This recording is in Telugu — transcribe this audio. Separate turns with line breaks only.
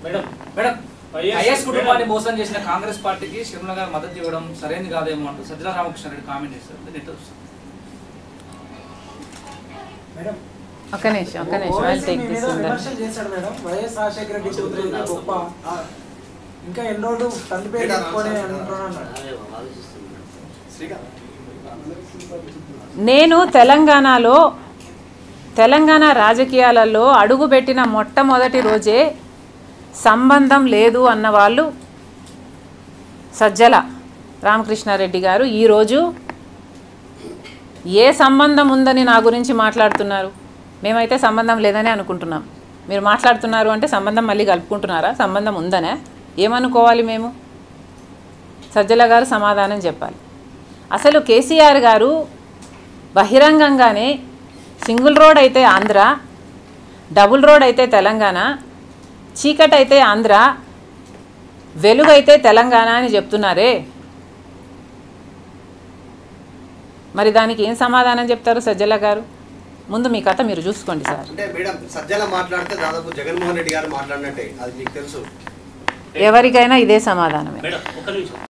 మేడం
మేడం
వైఎస్
ఐఎస్ కుటుంబాన్ని
మేడం.
మోసం చేసిన కాంగ్రెస్ పార్టీకి షర్మిల గారు మద్దతు ఇవ్వడం సరైనది కాదేమో అంటూ సజ్జల రామకృష్ణారెడ్డి కామెంట్ చేశారు దీన్ని ఎట్లా చూస్తారు?
మేడం
ఒక్క నిమిషం ఒక్క నిమిషం ఐ
ఓవైసీ
టేక్
మీ
దిస్
మీద
ఉందని
విమర్శలు చేశాడు మేడం వైఎస్ రాజశేఖర రెడ్డి కూతురు అయితే గొప్ప ఆ, ఇంకా ఎన్ని రోజులు తండ్రి పేరు చెప్పుకొని అంటున్నాడు
నేను తెలంగాణలో తెలంగాణ రాజకీయాలలో అడుగుపెట్టిన మొట్టమొదటి రోజే సంబంధం లేదు అన్న వాళ్ళు సజ్జల రామకృష్ణారెడ్డి గారు ఈరోజు ఏ సంబంధం ఉందని నా గురించి మాట్లాడుతున్నారు మేమైతే సంబంధం లేదని అనుకుంటున్నాం మీరు మాట్లాడుతున్నారు అంటే సంబంధం మళ్ళీ కలుపుకుంటున్నారా సంబంధం ఉందనే ఏమనుకోవాలి మేము సజ్జల గారు సమాధానం చెప్పాలి అసలు కేసీఆర్ గారు బహిరంగంగానే సింగిల్ రోడ్ అయితే ఆంధ్ర డబుల్ రోడ్ అయితే తెలంగాణ చీకటి అయితే ఆంధ్ర వెలుగు అయితే తెలంగాణ అని చెప్తున్నారే మరి దానికి ఏం సమాధానం చెప్తారు సజ్జల గారు ముందు మీ కథ మీరు చూసుకోండి సార్
అంటే మేడం సజ్జల మాట్లాడితే దాదాపు జగన్మోహన్ రెడ్డి గారు మాట్లాడినట్టే అది మీకు తెలుసు
ఎవరికైనా ఇదే సమాధానమే
మేడం ఒక్క నిమిషం